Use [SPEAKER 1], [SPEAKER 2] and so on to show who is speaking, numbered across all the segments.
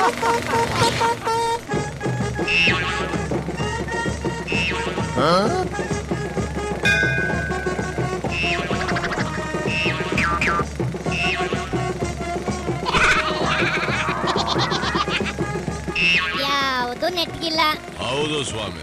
[SPEAKER 1] ಯಾವುದು ನೆಟ್ಗಿಲ್ಲ
[SPEAKER 2] ಹೌದು ಸ್ವಾಮಿ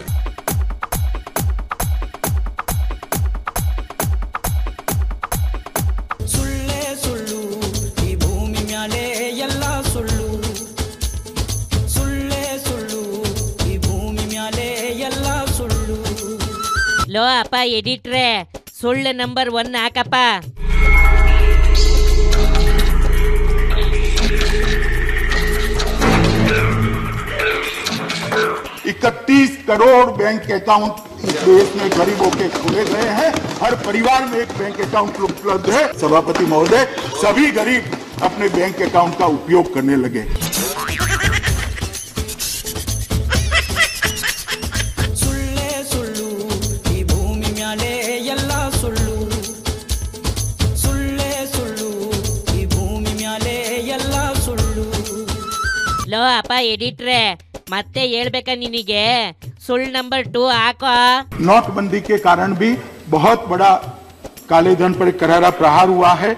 [SPEAKER 3] ಸುಳ್ಳೇ ಸುಳ್ಳು ಈ ಭೂಮಿ ಮ್ಯಾಲೆ ಎಲ್ಲ ಸುಳ್ಳು ಸುಳ್ಳೇ ಸುಳ್ಳು ಈ ಭೂಮಿ ಮ್ಯಾಲೆ ಎಲ್ಲ ಸುಳ್ಳು
[SPEAKER 4] ಲೋ ಅಪ್ಪ ಎಡಿಟ್ರೆ ಸುಳ್ಳು ನಂಬರ್ ಒನ್ ಹಾಕಪ್ಪ
[SPEAKER 5] इकतीस करोड़ बैंक अकाउंट इस देश में गरीबों के खुले गए हैं हर परिवार में एक बैंक अकाउंट उपलब्ध है सभापति महोदय सभी गरीब अपने बैंक अकाउंट का उपयोग करने लगे
[SPEAKER 3] ಸುಳ್ಳೇ ಸುಳ್ಳು ಈ ಭೂಮಿ ಮ್ಯಾಲೆ ಎಲ್ಲ ಸುಳ್ಳು ಸುಳ್ಳೇ ಸುಳ್ಳು ಈ ಭೂಮಿ ಮ್ಯಾಲೆ ಎಲ್ಲ ಸುಳ್ಳು
[SPEAKER 4] ಲೋ ಅಪ್ಪ ಎಡಿಟ್ರೆ ಮತ್ತೆ ಹೇಳ್ಬೇಕಾ ನಿನಗೆ ಸುಳ್ಳು ನಂಬರ್ ಟೂ ಹಾಕೋ
[SPEAKER 5] नोटबंदी के कारण भी बहुत बड़ा काले धन पर एक करारा प्रहार हुआ है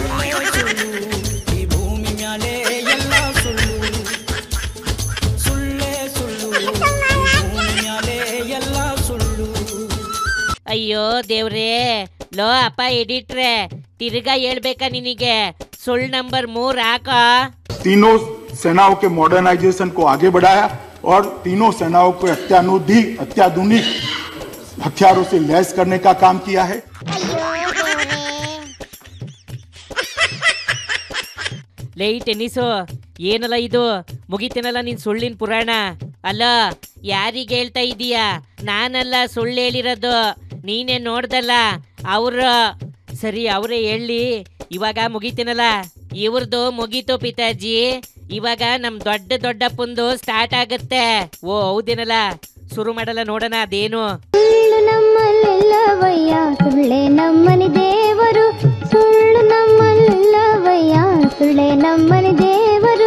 [SPEAKER 3] ಈ ಭೂಮಿ ಮ್ಯಾಲೆ ಎಲ್ಲ ಸುಳ್ಳು ಸುಳ್ಳೇ ಸುಳ್ಳು ಈ ಭೂಮಿ ಮ್ಯಾಲೆ ಎಲ್ಲ ಸುಳ್ಳು
[SPEAKER 4] ಅಯ್ಯೋ ದೇವ್ರೇ ಲೋ ಅಪ್ಪ ಎಡಿಟ್ರೆ ತಿರ್ಗಾ ಹೇಳ್ಬೇಕಾ ನಿನಗೆ ಸುಳ್ಳು ನಂಬರ್ ಮೂರ್ ಹಾಕೋ
[SPEAKER 5] तीनों सेनाओं के मॉडर्नाइजेशन को आगे बढ़ाया और तीनों सेनाओं को अत्यानुधिक अत्याधुनिक हथियारों से लैस करने का काम किया है
[SPEAKER 1] ಅಯ್ಯೋ ದೇವ್ರೇ
[SPEAKER 4] ಲೇ ಟೆನ್ನಿಸು ಏನಲ್ಲ ಇದು ಮುಗಿತೇನಲ್ಲ ನಿನ್ ಸುಳ್ಳಿನ ಪುರಾಣ ಅಲ್ಲ ಯಾರಿಗೆ ಹೇಳ್ತಾ ಇದೀಯಾ ನಾನಲ್ಲ ಸುಳ್ಳು ಹೇಳಿರೋದು ನೀನೇ ನೋಡ್ದಲ್ಲ ಅವ್ರು ಸರಿ ಅವರೇ ಹೇಳಿ ಇವಾಗ ಮುಗಿತೇನಲ್ಲ ಇವ್ರದ್ದು ಮುಗೀತು ಪಿತಾಜಿ ಇವಾಗ ನಮ್ ದೊಡ್ಡ ದೊಡ್ಡಪ್ಪಂದು ಸ್ಟಾರ್ಟ್ ಆಗುತ್ತೆ ಓ ಹೌದೇನಲ್ಲ ಶುರು ಮಾಡಲ್ಲ ನೋಡೋಣ ಅದೇನು
[SPEAKER 6] ಸುಳ್ಳು ನಮ್ಮಲ್ಲೆಲ್ಲವಯ್ಯ ಸುಳ್ಳೆ ನಮ್ಮನಿ ದೇವರು ಸುಳ್ಳು ನಮ್ಮಲ್ಲೆಲ್ಲವಯ್ಯ ಸುಳ್ಳೆ ನಮ್ಮನಿ ದೇವರು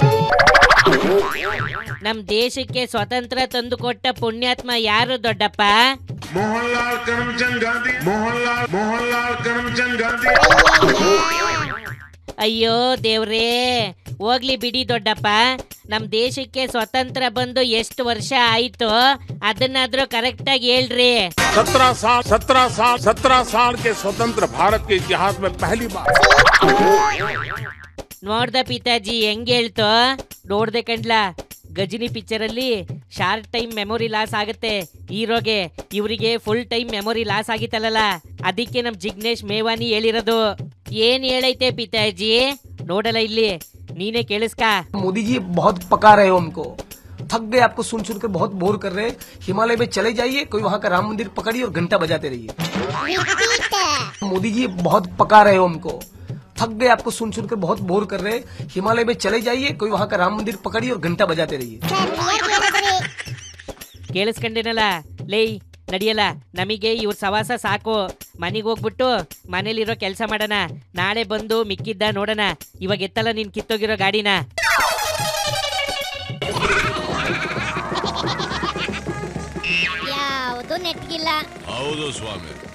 [SPEAKER 4] ನಮ್ ದೇಶಕ್ಕೆ ಸ್ವತಂತ್ರ ತಂದುಕೊಟ್ಟ ಪುಣ್ಯಾತ್ಮ ಯಾರು ದೊಡ್ಡಪ್ಪ
[SPEAKER 2] मोहनलाल करमचंद गांधी मोहनलाल मोहनलाल करमचंद गांधी
[SPEAKER 4] ಅಯ್ಯೋ ದೇವ್ರೇ ಹೋಗ್ಲಿ ಬಿಡಿ ದೊಡ್ಡಪ್ಪ ನಮ್ ದೇಶಕ್ಕೆ ಸ್ವತಂತ್ರ ಬಂದು ಎಷ್ಟು ವರ್ಷ ಆಯ್ತು ಅದನ್ನಾದ್ರೂ ಕರೆಕ್ಟಾಗಿ ಹೇಳ್ರಿ
[SPEAKER 2] सत्रह साल सत्रह साल सत्रह साल के स्वतंत्र भारत के इतिहास में पहली बार
[SPEAKER 4] ನೋಡ್ದ ಪಿತಾಜಿ ಹೆಂಗ್ ಹೇಳ್ತು ನೋಡ್ದೆ ಕಂಡ್ಲ ಗಜನಿ ಪಿಕ್ಚರ್ ಅಲ್ಲಿ ಶಾರ್ಟ್ ಟೈಮ್ ಮೆಮೊರಿ ಲಾಸ್ ಆಗುತ್ತೆ ಹೀರೋಗೆ ಇವರಿಗೆ ಫುಲ್ ಟೈಮ್ ಮೆಮೊರಿ ಲಾಸ್ ಆಗಿತ್ತಲ್ಲ ಅದಕ್ಕೆ ನಮ್ ಜಿಗ್ನೇಶ್ ಮೇವಾನಿ ಹೇಳಿರೋದು ಏನ್ ಹೇಳೈತೆ ಪಿತಾಜಿ ನೋಡಲ್ಲ ಇಲ್ಲಿ ನೀನೇ ಕೇಳಿಸ್ಕ
[SPEAKER 7] मोदी जी बहुत पका रहे हो हमको थक गए आपको सुन सुन कर बहुत बोर कर रहे हैं हिमालय में चले जाइए कोई वहाँ का राम मंदिर पकड़िए और घंटा बजाते रहिए मोदी जी बहुत पका रहे हो हमको थक गए आपको सुन सुन कर बहुत बोर कर रहे हैं हिमालय में चले जाइए कोई वहाँ का राम मंदिर पकड़िए और घंटा बजाते रहिए
[SPEAKER 4] ಕೇಳಿಸ್ಕೊಂಡೇನಲ್ಲ ಲೇ ನಡಿಯಲ್ಲ ನಮಗೆ ಇವ್ರ ಸವಾಸ ಸಾಕು ಮನೆಗೆ ಹೋಗ್ಬಿಟ್ಟು ಮನೇಲಿರೋ ಕೆಲಸ ಮಾಡೋಣ ನಾಳೆ ಬಂದು ಮಿಕ್ಕಿದ್ದ ನೋಡೋಣ ಇವಾಗ ಎತ್ತಲ್ಲ ನೀನ್ ಕಿತ್ತೋಗಿರೋ ಗಾಡಿನ
[SPEAKER 1] ಯಾವುದು ನೆಟ್ಗಿಲ್ಲ
[SPEAKER 2] ಹೌದು ಸ್ವಾಮಿ